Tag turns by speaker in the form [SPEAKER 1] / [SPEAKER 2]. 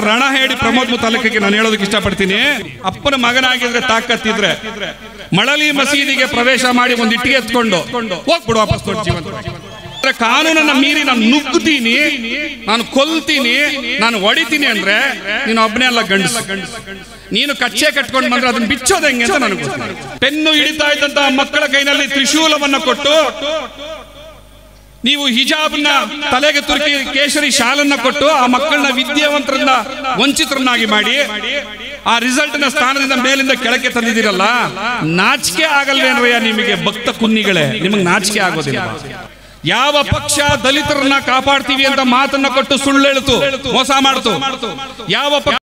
[SPEAKER 1] ರಣ ಹೇಳಿ ಪ್ರಮೋದ್ ಮುತಾಲಕಕ್ಕೆ ನಾನು ಹೇಳೋದಕ್ಕೆ ಇಷ್ಟಪಡ್ತೀನಿ ಅಪ್ಪನ ಮಗನಾಗಿದ್ರೆ ತಾಕತ್ತಿದ್ರೆ ಮಳಲಿ ಮಸೀದಿಗೆ ಪ್ರವೇಶ ಮಾಡಿ ಒಂದು ಇಟ್ಟಿಗೆ ಎತ್ಕೊಂಡು ಹೋಗ್ಬಿಡು ವಾಪಸ್ ದೊಡ್ಡ ಜೀವನ ಅಂದ್ರೆ ಕಾನೂನನ್ನ ಮೀರಿ ನಾನು ನುಗ್ಗುತ್ತೀನಿ ನಾನು ಕೊಲ್ತೀನಿ ನಾನು ಹೊಡಿತೀನಿ ಅಂದ್ರೆ ನೀನು ಒಬ್ಬನೇ ಅಲ್ಲ ಗಂಡಸು ನೀನು ಕಚ್ಚೆ ಕಟ್ಕೊಂಡು ಬಂದ್ರೆ ಅದನ್ನ ಬಿಚ್ಚೋದು ಹೆಂಗೆ ಅಂತ ನನಗೆ ಗೊತ್ತಿಲ್ಲ. ಪೆನ್ನು ಹಿಡಿತಾ ಇದ್ದಂತಹ ಮಕ್ಕಳ ಕೈನಲ್ಲಿ ತ್ರಿಶೂಲವನ್ನ ಕೊಟ್ಟು ನೀವು ಹಿಜಾಬ್ನ ತಲೆಗೆ ತುರುಕಿ ಕೇಸರಿ ಶಾಲನ್ನ ಕೊಟ್ಟು ಆ ಮಕ್ಕಳನ್ನ ವಿದ್ಯಾವಂತರನ್ನ ವಂಚಿತರನ್ನಾಗಿ ಮಾಡಿ ಆ ರಿಸಲ್ಟ್ ನ ಸ್ಥಾನದಿಂದ ಮೇಲಿಂದ ಕೆಳಕ್ಕೆ ತಂದಿದ್ದೀರಲ್ಲ ನಾಚಿಕೆ ಆಗಲ್ವೇನ್ರಯ್ಯ ನಿಮಗೆ ಭಕ್ತ ಕುನ್ನಿಗಳೇ ನಿಮಗೆ ನಾಚಿಕೆ ಆಗೋದಿಲ್ಲ ಯಾವ ಪಕ್ಷ ದಲಿತರನ್ನ ಕಾಪಾಡ್ತೀವಿ ಅಂತ ಮಾತನ್ನ ಕೊಟ್ಟು ಸುಳ್ಳು ಹೇಳ್ತು ಮೋಸ ಮಾಡ್ತು ಯಾವ ಪಕ್ಷ